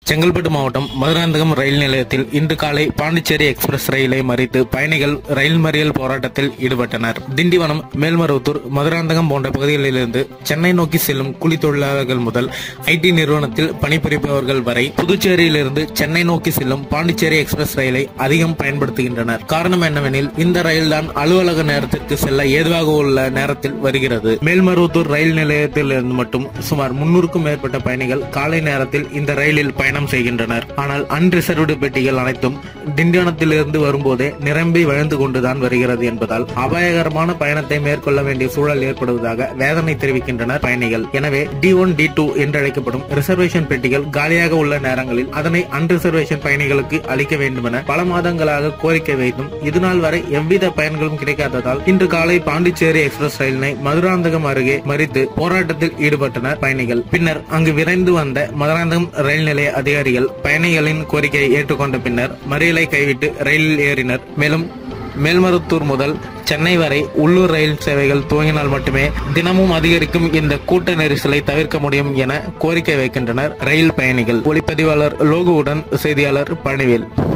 செங்கல்பட்டு மாவட்டம் மதுராந்தகம் ரயில் நிலையத்தில் இன்று காலை பாண்டிச்சேரி எக்ஸ்பிரஸ் ரயிலை மறித்து பயணிகள் ரயில் மறியல் போராட்டத்தில் ஈடுபட்டனர் திண்டிவனம் மேல்மருவத்தூர் மதுராந்தகம் போன்ற பகுதிகளிலிருந்து சென்னை நோக்கி செல்லும் கூலி தொழிலாளர்கள் முதல் ஐடி நிறுவனத்தில் பணிபுரிப்பவர்கள் வரை புதுச்சேரியிலிருந்து சென்னை நோக்கி செல்லும் பாண்டிச்சேரி எக்ஸ்பிரஸ் ரயிலை அதிகம் பயன்படுத்துகின்றனர் காரணம் என்னவெனில் இந்த ரயில்தான் அலுவலக நேரத்திற்கு செல்ல ஏதுவாக உள்ள நேரத்தில் வருகிறது மேல்மருவத்தூர் ரயில் நிலையத்திலிருந்து மட்டும் சுமார் முன்னூறுக்கும் மேற்பட்ட பயணிகள் காலை நேரத்தில் இந்த ரயிலில் பயணம் செய்கின்றனர் ஆனால் அன்ரிசர்வ்டு பெட்டிகள் அனைத்தும் திண்டிவனத்திலிருந்து வரும்போதே நிரம்பி வழிந்து கொண்டுதான் வருகிறது என்பதால் அபாயகரமான பயணத்தை மேற்கொள்ள வேண்டிய சூழல் ஏற்படுவதாக வேதனை தெரிவிக்கின்றனர் பயணிகள் எனவே டி ஒன் டி டூ என்று அழைக்கப்படும் ரிசர்வேஷன் பெட்டிகள் காலியாக உள்ள நேரங்களில் அதனை அன்ரிசர்வேஷன் பயணிகளுக்கு அளிக்க வேண்டுமென பல மாதங்களாக கோரிக்கை வைத்தும் இதுநாள் வரை எவ்வித பயன்களும் கிடைக்காததால் இன்று காலை பாண்டிச்சேரி எக்ஸ்பிரஸ் ரயிலினை மதுராந்தகம் அருகே மறித்து போராட்டத்தில் ஈடுபட்டனர் பயணிகள் பின்னர் அங்கு விரைந்து வந்த மதுராந்தகம் ரயில் நிலைய அதிகாரிகள் பயணிகளின் கோரிக்கையை ஏற்றுக்கொண்ட பின்னர் மறியலை கைவிட்டு ரயிலில் ஏறினர் மேலும் மேல்மருத்தூர் முதல் சென்னை வரை உள்ளூர் ரயில் சேவைகள் துவங்கினால் மட்டுமே தினமும் அதிகரிக்கும் இந்த கூட்ட நெரிசலை தவிர்க்க முடியும் என கோரிக்கை வைக்கின்றனர் ரயில் பயணிகள் ஒளிப்பதிவாளர் லோகுவுடன் செய்தியாளர் பழனிவேல்